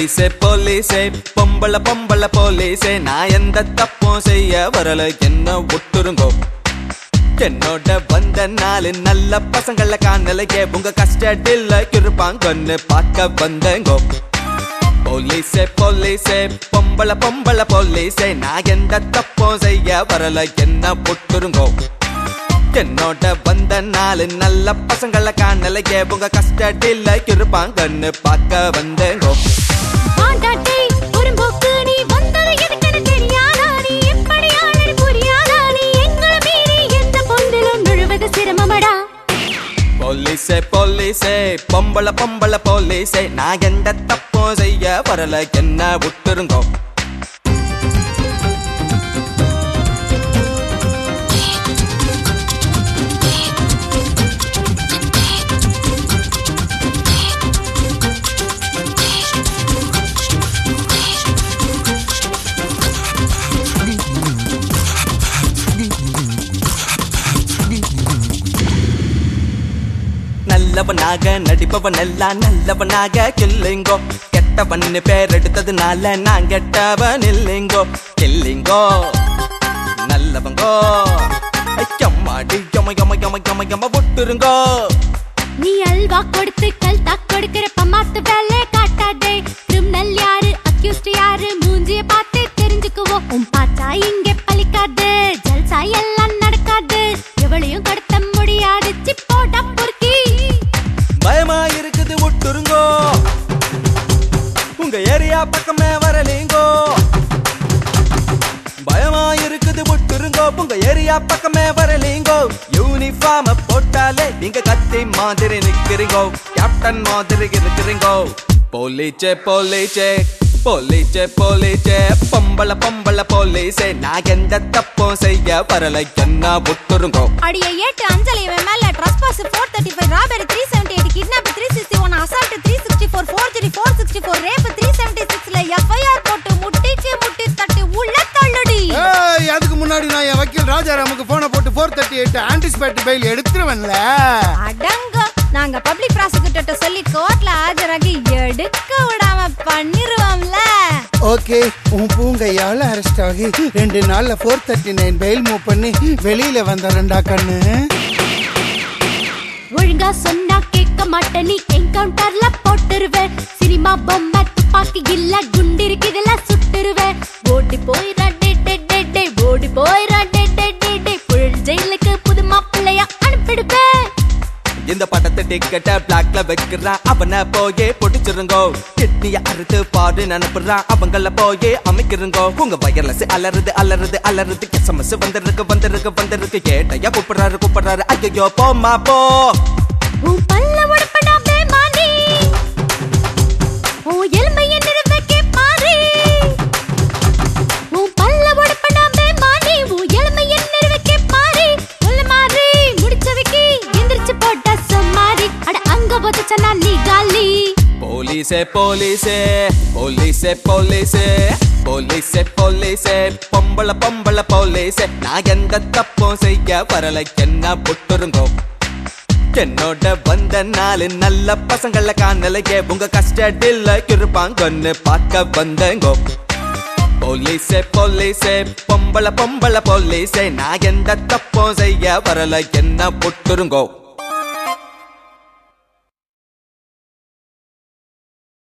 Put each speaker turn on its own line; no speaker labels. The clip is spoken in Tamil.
போலீஸே போலீஸே பொம்பள பொம்பள போலீஸே நான் எந்த தப்பும் செய்ய வரல என்ன ஒட்டுருங்கோ என்னோட வந்த நாலு நல்ல பசங்கள காணலையே உங்க கஷ்டத்தில் இருப்பாங்கன்னு பார்க்க வந்தேங்கோ போலீஸே போலீஸே பொம்பள பொம்பள போலீஸே நான் எந்த தப்பும் செய்ய வரல என்ன ஒட்டுருங்கோ என்னோட வந்த நாலு நல்ல பசங்கள காணலையே உங்க கஷ்டத்தில் இருப்பாங்கன்னு பார்க்க வந்தேங்கோ
ஆண்டாட்டே புறம்போக்கு நீ வந்தது எனக்கென தெரியாதா நீ எப்படி ஆளடி புரியாதா நீ எங்களை மீறி எந்த பொந்திலும் நுழுவது சிரமமடா
போலீஸே போலீஸே பொம்பள பொம்பள போலீஸே நான் எந்த தப்பும் செய்ய வரல என்ன விட்டுருங்கோ நல்லவனாக நடிப்பவன் எல்லாம் நல்லவனாக கில்லிங்கோ கெட்டவன் பேர் எடுத்ததுனால நான் கெட்டவன் இல்லைங்கோ கில்லிங்கோ நல்லவங்கோ ஐயம்மாடி யம யம யம யம யம விட்டுருங்கோ
நீ அல்வா கொடுத்து கல் தாக் கொடுக்கிற பமாத்து வேலை காட்டாதே கிரிமினல் யாரு அக்யூஸ்ட் யாரு மூஞ்சிய பார்த்து தெரிஞ்சுக்குவோம் உன் பாத்தா இங்க பலிக்காது ஜல்சா எல்லாம் நடக்காது எவளையும் கடத்த முடியாது சிப்போட பொறுக்கி
பயமா இருக்குது விட்டுருங்கோ உங்க ஏரியா பக்கமே வரலீங்கோ பயமா இருக்குது விட்டுருங்கோ உங்க ஏரியா பக்கமே வரலீங்கோ யூனிஃபார்ம் போட்டாலே நீங்க கத்தி மாதிரி நிக்கிறீங்கோ கேப்டன் மாதிரி இருக்கிறீங்கோ போலீச்சே போலீச்சே போலீச்சே போலீச்சே பொம்பள பொம்பள போலீஸே நான் எந்த தப்பும் செய்ய வரல என்ன விட்டுருங்கோ
அடிய ஏட்டு அஞ்சலி இவன் மேல trespass four thirty five robbery three seventy eight kidnap three sixty one assault three sixty four forgery four sixty four rape three seventy சிக்ஸ்ல எஃப்ஐஆர் போட்டு முட்டிக்கு முட்டி தட்டி உள்ள தள்ளுடி
ஏய், அதுக்கு முன்னாடி நான் என் வக்கீல் ராஜாராமுக்கு போனை போட்டு four thirty eight anticipate bail எடுத்துருவேன்ல
அடங்க நாங்க பப்ளிக் ப்ராசிக்யூட்டர்ட்ட சொல்லி கோர்ட்ல ஆஜராகி எடுக்க விடாம பண்ணிருவோம்ல
ஓகே உன் பூங்கையால அரெஸ்ட் ஆகி ரெண்டு நாள்ல four thirty nine bail move பண்ணி வெளியில வந்தரண்டா கண்ணு
ஒழுங்கா சொன்னா கேட்க மாட்ட நீ என்கவுண்டர்ல போட்டுருவேன் சினிமா பொம்மை துப்பாக்கி இல்ல குண்டு இருக்குதுல சுட்டுருவேன் ஓடி போயிரா டே டே டே டே ஓடி போயிரா டே டே டே டே புழல் ஜெயிலுக்கு புது மாப்பிள்ளையா அனுப்பிடுவேன்
இந்த படத்தை டிக்கெட்ட பிளாக்ல வைக்கிறான் அவனை போயே பொடிச்சிருங்கோ கிட்னிய அறுத்து பாடு நினைப்புறான் அவங்கள போயே அமைக்கிறங்கோ உங்க வயர்லஸ் அலறுது அலறுது அலறுது எஸ்எம்எஸ் வந்திருக்கு வந்திருக்கு வந்திருக்கு கேட்டையா கூப்பிடுறாரு கூப்பிடுறாரு ஐயோ போமா போ
உன் பல்ல உடப்படா பேமானி உன் எலும்பைய நிறுவக்கே பாரு உன் பல்ல உடப்படா பேமானி உன் எலும்பைய நிறுவக்கே பாரு உள்ள மாறி முடிச்ச வைக்கி எந்திரிச்சு போட்ட சம்மாரி அட அங்க போச்சுச்சனா நீ காலி
போலீஸே போலீஸே போலீஸே போலீஸே போலீஸே போலீஸே பொம்பள பொம்பள போலீஸே நான் எந்த தப்பும் செய்ய வரல என்ன புட்டுருங்கோ என்னோட வந்த நாலு நல்ல பசங்கள காணலையே உங்க கஷ்டத்தில் இருப்பாங்கன்னு பார்க்க வந்தேங்கோ போலீஸே போலீஸே பொம்பள பொம்பள போலீஸே நான் எந்த தப்பும் செய்ய வரல என்ன புட்டுருங்கோ